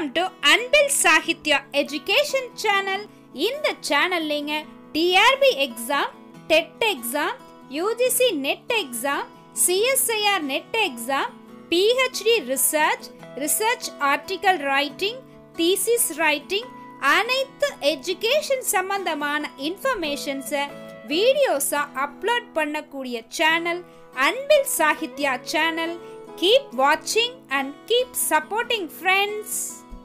welcome to Anbil Sahitya education channel இந்த சேனல்லைங்க TRB exam TET exam UGC NET exam CSIR NET exam PhD research research article writing thesis writing அனைத்து education சம்பந்தமான இன்ஃபர்மேஷன்ஸை வீடியோஸா upload பண்ணக்கூடிய channel Anbil Sahitya channel keep வாட்சிங் and keep supporting friends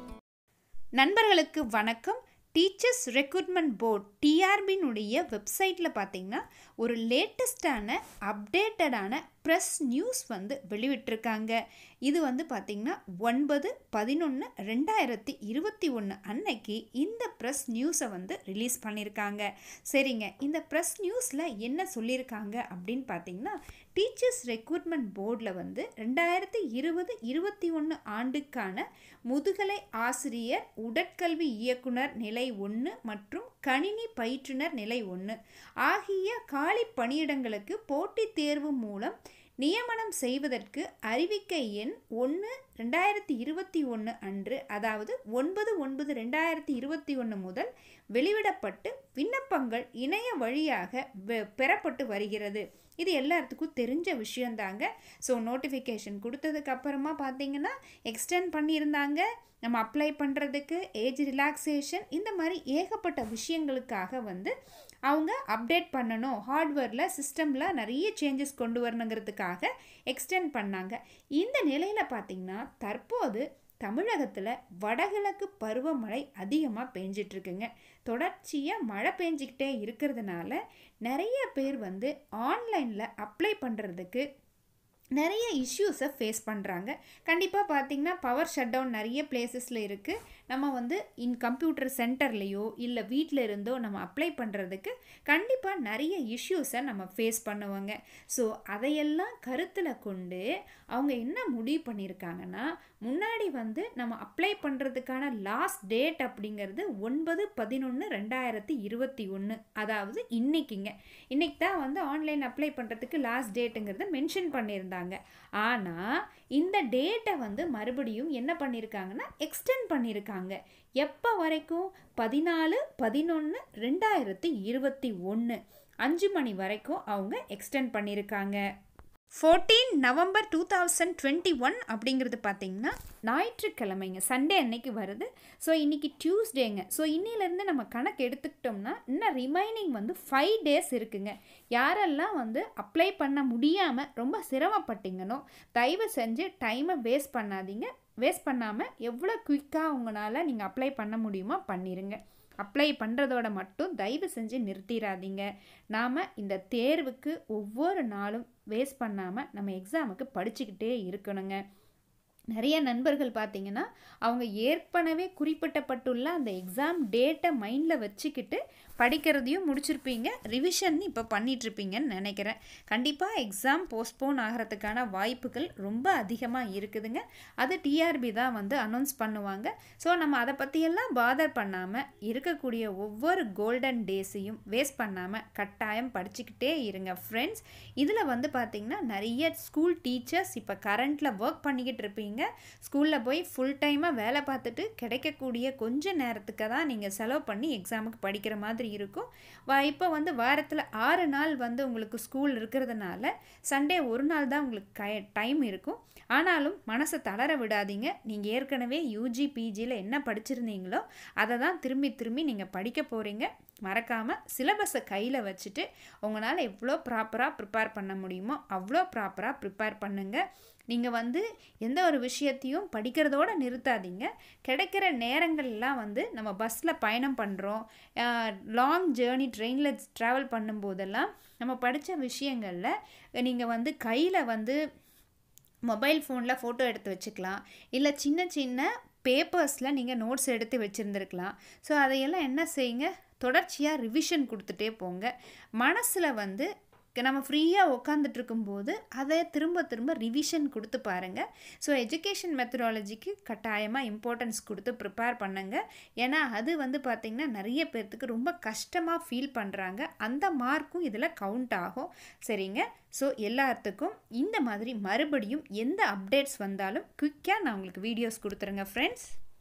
நண்பர்களுக்கு வணக்கம் டீச்சர்ஸ் ரெக்ரூட்மெண்ட் போர்ட் டிஆர்பினுடைய வெப்சைட்டில் பார்த்தீங்கன்னா ஒரு லேட்டஸ்டான அப்டேட்டடான ப்ரெஸ் நியூஸ் வந்து வெளிவிட்டிருக்காங்க இது வந்து பார்த்திங்கன்னா ஒன்பது பதினொன்று ரெண்டாயிரத்தி இருபத்தி ஒன்று அன்னைக்கு இந்த ப்ரெஸ் நியூஸை வந்து ரிலீஸ் பண்ணியிருக்காங்க சரிங்க இந்த ப்ரெஸ் நியூஸில் என்ன சொல்லியிருக்காங்க அப்படின்னு பார்த்தீங்கன்னா டீச்சர்ஸ் ரெக்ரூட்மெண்ட் போர்டில் வந்து ரெண்டாயிரத்தி இருபது இருபத்தி ஒன்று ஆண்டுக்கான முதுகலை ஆசிரியர் உடற்கல்வி இயக்குனர் நிலை ஒன்று மற்றும் கணினி பயிற்றுனர் நிலை ஒன்று ஆகிய காலி பணியிடங்களுக்கு போட்டித் தேர்வு மூலம் நியமனம் செய்வதற்கு அறிவிக்கை எண் ஒன்று ரெண்டாயிரத்தி இருபத்தி ஒன்று அன்று அதாவது ஒன்பது ஒன்பது ரெண்டாயிரத்தி இருபத்தி ஒன்று முதல் வெளிவிடப்பட்டு விண்ணப்பங்கள் இணைய வழியாக வெ- பெறப்பட்டு வருகிறது இது எல்லாத்துக்கும் தெரிஞ்ச விஷயந்தாங்க ஸோ நோட்டிஃபிகேஷன் கொடுத்ததுக்கு அப்புறமா பார்த்தீங்கன்னா எக்ஸ்டெண்ட் பண்ணியிருந்தாங்க நம்ம அப்ளை பண்ணுறதுக்கு ஏஜ் ரிலாக்ஸேஷன் இந்த மாதிரி ஏகப்பட்ட விஷயங்களுக்காக வந்து அவங்க அப்டேட் பண்ணணும் ஹார்ட்வேரில் சிஸ்டமில் நிறைய சேஞ்சஸ் கொண்டு வரணுங்கிறதுக்காக எக்ஸ்டெண்ட் பண்ணாங்க இந்த நிலையில் பார்த்தீங்கன்னா தற்போது தமிழகத்தில் வடகிழக்கு பருவமழை அதிகமாக பெஞ்சிட்ருக்குங்க தொடர்ச்சியாக மழை பெஞ்சிக்கிட்டே இருக்கிறதுனால நிறைய பேர் வந்து ஆன்லைனில் அப்ளை பண்ணுறதுக்கு நிறைய இஷ்யூஸை ஃபேஸ் பண்ணுறாங்க கண்டிப்பாக பார்த்தீங்கன்னா பவர் ஷட் டவுன் நிறைய பிளேசஸில் இருக்குது நம்ம வந்து இன் கம்ப்யூட்டர் சென்டர்லேயோ இல்லை வீட்டில் இருந்தோ நம்ம அப்ளை பண்ணுறதுக்கு கண்டிப்பாக நிறைய இஷ்யூஸை நம்ம ஃபேஸ் பண்ணுவாங்க ஸோ அதையெல்லாம் கருத்தில் கொண்டு அவங்க என்ன முடிவு பண்ணியிருக்காங்கன்னா முன்னாடி வந்து நம்ம அப்ளை பண்ணுறதுக்கான லாஸ்ட் டேட் அப்படிங்கிறது ஒன்பது பதினொன்று ரெண்டாயிரத்தி இருபத்தி ஒன்று அதாவது இன்னைக்குங்க இன்னைக்கு தான் வந்து ஆன்லைன் அப்ளை பண்ணுறதுக்கு லாஸ்ட் டேட்டுங்கிறத மென்ஷன் பண்ணியிருந்தாங்க ஆனால் இந்த டேட்டை வந்து மறுபடியும் என்ன பண்ணியிருக்காங்கன்னா எக்ஸ்டெண்ட் பண்ணியிருக்காங்க எப்போ வரைக்கும் பதினாலு பதினொன்று ரெண்டாயிரத்தி இருபத்தி ஒன்று அஞ்சு மணி வரைக்கும் அவங்க எக்ஸ்டெண்ட் பண்ணியிருக்காங்க fourteen November two thousand twenty one அப்படிங்கிறது பார்த்தீங்கன்னா ஞாயிற்றுக்கிழமைங்க சண்டே அன்னைக்கு வருது ஸோ இன்றைக்கி டியூஸ்டேங்க ஸோ இன்னிலேருந்து நம்ம கணக்கு எடுத்துக்கிட்டோம்னா இன்னும் ரிமைனிங் வந்து ஃபைவ் டேஸ் இருக்குங்க யாரெல்லாம் வந்து அப்ளை பண்ண முடியாமல் ரொம்ப சிரமப்பட்டீங்கனோ தயவு செஞ்சு டைமை வேஸ்ட் பண்ணாதீங்க வேஸ்ட் பண்ணாமல் எவ்வளோ குயிக்காக உங்களால் நீங்கள் அப்ளை பண்ண முடியுமோ பண்ணிடுங்க அப்ளை பண்ணுறதோட மட்டும் தயவு செஞ்சு நிறுத்திடாதீங்க நாம் இந்த தேர்வுக்கு ஒவ்வொரு நாளும் வேஸ்ட் பண்ணாமல் நம்ம எக்ஸாமுக்கு படிச்சுக்கிட்டே இருக்கணுங்க நிறைய நண்பர்கள் பார்த்தீங்கன்னா அவங்க ஏற்கனவே குறிப்பிட்டப்பட்டுள்ள அந்த எக்ஸாம் டேட்டை மைண்டில் வச்சுக்கிட்டு படிக்கிறதையும் முடிச்சிருப்பீங்க ரிவிஷன் இப்போ பண்ணிகிட்ருப்பீங்கன்னு நினைக்கிறேன் கண்டிப்பாக எக்ஸாம் போஸ்ட்போன் ஆகிறதுக்கான வாய்ப்புகள் ரொம்ப அதிகமாக இருக்குதுங்க அது டிஆர்பி தான் வந்து அனௌன்ஸ் பண்ணுவாங்க ஸோ நம்ம அதை பற்றியெல்லாம் பாதர் பண்ணாமல் இருக்கக்கூடிய ஒவ்வொரு கோல்டன் டேஸையும் வேஸ்ட் பண்ணாமல் கட்டாயம் படிச்சுக்கிட்டே இருங்க ஃப்ரெண்ட்ஸ் இதில் வந்து பார்த்திங்கன்னா நிறைய ஸ்கூல் டீச்சர்ஸ் இப்போ கரண்ட்டில் ஒர்க் பண்ணிக்கிட்டு இருப்பீங்க ஸ்கூலில் போய் ஃபுல் டைமாக வேலை பார்த்துட்டு கிடைக்கக்கூடிய கொஞ்ச நேரத்துக்கு தான் நீங்கள் செலவு பண்ணி எக்ஸாமுக்கு படிக்கிற மாதிரி இருக்கும் வா இப்போ வந்து வாரத்தில் ஆறு நாள் வந்து உங்களுக்கு ஸ்கூல் இருக்கிறதுனால சண்டே ஒரு நாள் தான் உங்களுக்கு கை டைம் இருக்கும் ஆனாலும் மனசை தளர விடாதீங்க நீங்கள் ஏற்கனவே யூஜி பிஜியில் என்ன படிச்சிருந்தீங்களோ அதை தான் திரும்பி திரும்பி நீங்கள் படிக்க போகிறீங்க மறக்காமல் சிலபஸை கையில் வச்சுட்டு உங்களால் எவ்வளோ ப்ராப்பராக ப்ரிப்பேர் பண்ண முடியுமோ அவ்வளோ ப்ராப்பராக ப்ரிப்பேர் பண்ணுங்கள் நீங்கள் வந்து எந்த ஒரு விஷயத்தையும் படிக்கிறதோட நிறுத்தாதீங்க கிடைக்கிற நேரங்கள்லாம் வந்து நம்ம பஸ்ஸில் பயணம் பண்ணுறோம் லாங் ஜேர்னி ட்ரெயினில் ட்ராவல் பண்ணும்போதெல்லாம் நம்ம படித்த விஷயங்களில் நீங்கள் வந்து கையில் வந்து மொபைல் ஃபோனில் ஃபோட்டோ எடுத்து வச்சுக்கலாம் இல்லை சின்ன சின்ன பேப்பர்ஸில் நீங்கள் நோட்ஸ் எடுத்து வச்சுருந்துருக்கலாம் ஸோ அதையெல்லாம் என்ன செய்யுங்க தொடர்ச்சியாக ரிவிஷன் கொடுத்துட்டே போங்க மனசில் வந்து நம்ம ஃப்ரீயாக உட்காந்துட்டு இருக்கும்போது அதை திரும்ப திரும்ப ரிவிஷன் கொடுத்து பாருங்கள் ஸோ எஜுகேஷன் மெத்தடாலஜிக்கு கட்டாயமாக இம்பார்ட்டன்ஸ் கொடுத்து ப்ரிப்பேர் பண்ணுங்க ஏன்னா அது வந்து பார்த்திங்கன்னா நிறைய பேர்த்துக்கு ரொம்ப கஷ்டமாக ஃபீல் பண்ணுறாங்க அந்த மார்க்கும் இதில் கவுண்ட் ஆகும் சரிங்க ஸோ எல்லாத்துக்கும் இந்த மாதிரி மறுபடியும் எந்த அப்டேட்ஸ் வந்தாலும் குயிக்காக நான் உங்களுக்கு வீடியோஸ் கொடுத்துருங்க ஃப்ரெண்ட்ஸ்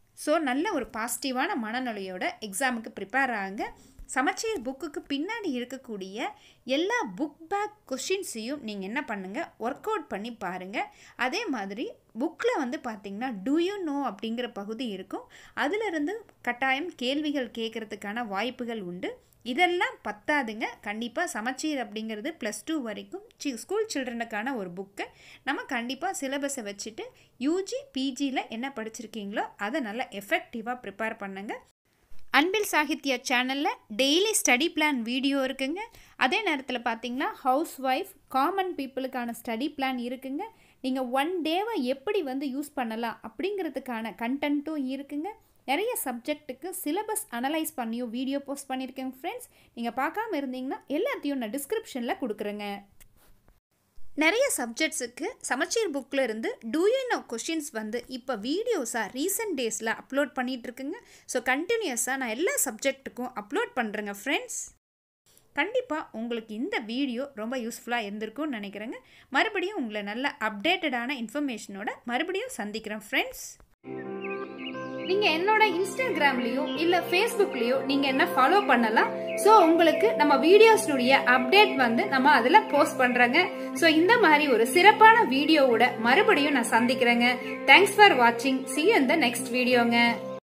ஸோ நல்ல ஒரு பாசிட்டிவான மனநிலையோட எக்ஸாமுக்கு ப்ரிப்பேர் ஆகுங்க சமச்சீர் புக்குக்கு பின்னாடி இருக்கக்கூடிய எல்லா புக் பேக் கொஷின்ஸையும் நீங்கள் என்ன பண்ணுங்கள் ஒர்க் அவுட் பண்ணி பாருங்கள் அதே மாதிரி புக்கில் வந்து பார்த்திங்கன்னா டூ யூ நோ அப்படிங்கிற பகுதி இருக்கும் அதிலிருந்து கட்டாயம் கேள்விகள் கேட்குறதுக்கான வாய்ப்புகள் உண்டு இதெல்லாம் பத்தாதுங்க கண்டிப்பாக சமச்சீர் அப்படிங்கிறது ப்ளஸ் டூ வரைக்கும் சி ஸ்கூல் சில்ட்ரனுக்கான ஒரு புக்கை நம்ம கண்டிப்பாக சிலபஸை வச்சுட்டு யூஜி பிஜியில் என்ன படிச்சிருக்கீங்களோ அதை நல்லா எஃபெக்டிவாக ப்ரிப்பேர் பண்ணுங்கள் அன்பில் சாகித்யா சேனலில் டெய்லி ஸ்டடி பிளான் வீடியோ இருக்குங்க அதே நேரத்தில் பார்த்தீங்கன்னா ஹவுஸ் ஒய்ஃப் காமன் பீப்புளுக்கான ஸ்டடி பிளான் இருக்குங்க நீங்கள் ஒன் டேவை எப்படி வந்து யூஸ் பண்ணலாம் அப்படிங்கிறதுக்கான கண்டென்ட்டும் இருக்குங்க நிறைய சப்ஜெக்ட்டுக்கு சிலபஸ் அனலைஸ் பண்ணியும் வீடியோ போஸ்ட் பண்ணியிருக்கேங்க ஃப்ரெண்ட்ஸ் நீங்கள் பார்க்காம இருந்தீங்கன்னா எல்லாத்தையும் நான் டிஸ்கிரிப்ஷனில் கொடுக்குறேங்க நிறைய சப்ஜெக்ட்ஸுக்கு சமச்சீர் புக்கில் இருந்து டூ யூ நோ கொஷின்ஸ் வந்து இப்போ வீடியோஸாக ரீசெண்ட் டேஸில் அப்லோட் பண்ணிகிட்ருக்குங்க ஸோ கண்டினியூஸாக நான் எல்லா சப்ஜெக்ட்டுக்கும் அப்லோட் பண்ணுறேங்க ஃப்ரெண்ட்ஸ் கண்டிப்பாக உங்களுக்கு இந்த வீடியோ ரொம்ப யூஸ்ஃபுல்லாக இருந்திருக்கும்னு நினைக்கிறேங்க மறுபடியும் உங்களை நல்ல அப்டேட்டடான இன்ஃபர்மேஷனோட மறுபடியும் சந்திக்கிறேன் ஃப்ரெண்ட்ஸ் நீங்கள் என்னோட இன்ஸ்டாகிராம்லேயோ இல்லை ஃபேஸ்புக்லேயோ நீங்கள் என்ன ஃபாலோ பண்ணலாம் ஸோ உங்களுக்கு நம்ம வீடியோஸ்னுடைய அப்டேட் வந்து நம்ம அதில் போஸ்ட் பண்ணுறோங்க ஸோ இந்த மாதிரி ஒரு சிறப்பான வீடியோவோட மறுபடியும் நான் சந்திக்கிறேங்க தேங்க்ஸ் ஃபார் வாட்சிங் சி இந்த நெக்ஸ்ட் வீடியோங்க